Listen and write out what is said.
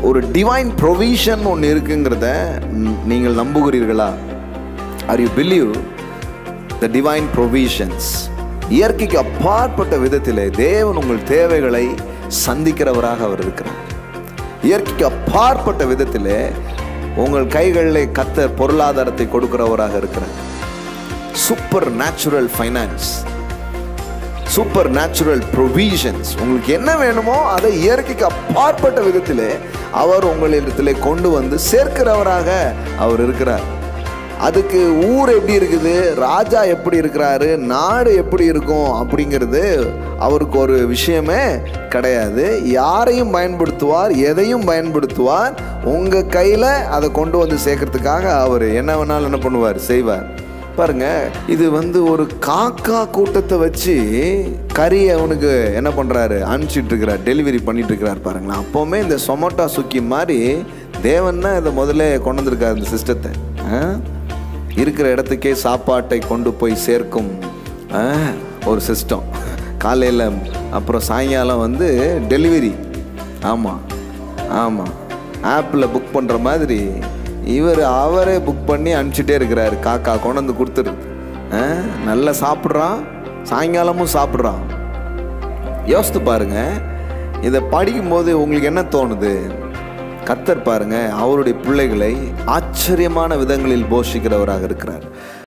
ஒரு divine provision ஒன்று இருக்குங்கிறத ம், நீங்கள் நம்புகிறீர்களா are you believe the divine provisions இயற்கைக்கு அப்பாற்பட்ட விதத்திலே தேவன் உங்கள் தேவைகளை சந்திக்கிறவராக அவர் இருக்கிறார் இயற்கைக்கு அப்பாற்பட்ட விதத்திலே உங்கள் கைகளில் கத்தர் பொருளாதாரத்தை கொடுக்கிறவராக இருக்கிறார் supernatural finance supernatural provisions உங்களுக்கு என்ன வேணுமோ அதை இயற்கைக்கு அப்பாற்பட்ட விதத்திலே அவர் உங்களிடத்திலே கொண்டு வந்து சேர்க்கிறவராக அவர் இருக்கிறார் அதுக்கு ஊர் எப்படி இருக்குது ராஜா எப்படி இருக்கிறாரு நாடு எப்படி இருக்கும் அப்படிங்கிறது அவருக்கு ஒரு விஷயமே கிடையாது யாரையும் பயன்படுத்துவார் எதையும் பயன்படுத்துவார் உங்கள் கையில் அதை கொண்டு வந்து சேர்க்கறதுக்காக அவர் என்ன வேணாலும் என்ன பண்ணுவார் செய்வார் பாருங்க இது வந்து ஒரு காக்கா கூட்டத்தை வச்சு கறி அவனுக்கு என்ன பண்றாரு அனுப்பிச்சிட்டு இருக்கிறார் டெலிவரி பண்ணிட்டு இருக்கிறார் பாருங்களேன் அப்போவுமே இந்த சொமோட்டா சுக்கி மாதிரி தேவன் தான் இதை முதல்ல கொண்டு வந்திருக்காரு இந்த சிஸ்டத்தை ஆ? இருக்கிற இடத்துக்கே சாப்பாட்டை கொண்டு போய் சேர்க்கும் ஆ, ஒரு சிஸ்டம் காலையில் அப்புறம் சாயங்காலம் வந்து டெலிவரி ஆமாம் ஆமாம் ஆப்பில் புக் பண்ணுற மாதிரி இவர் அவரே புக் பண்ணி அனுப்பிச்சிட்டே இருக்கிறாரு காக்கா கொண்டு வந்து கொடுத்துருது ஆ, நல்லா சாப்பிட்றான் சாயங்காலமும் சாப்பிட்றான் யோசித்து பாருங்க இதை படிக்கும்போது உங்களுக்கு என்ன தோணுது கத்தர் பாருங்க அவருடைய பிள்ளைகளை ஆச்சரியமான விதங்களில் போஷிக்கிறவராக இருக்கிறார்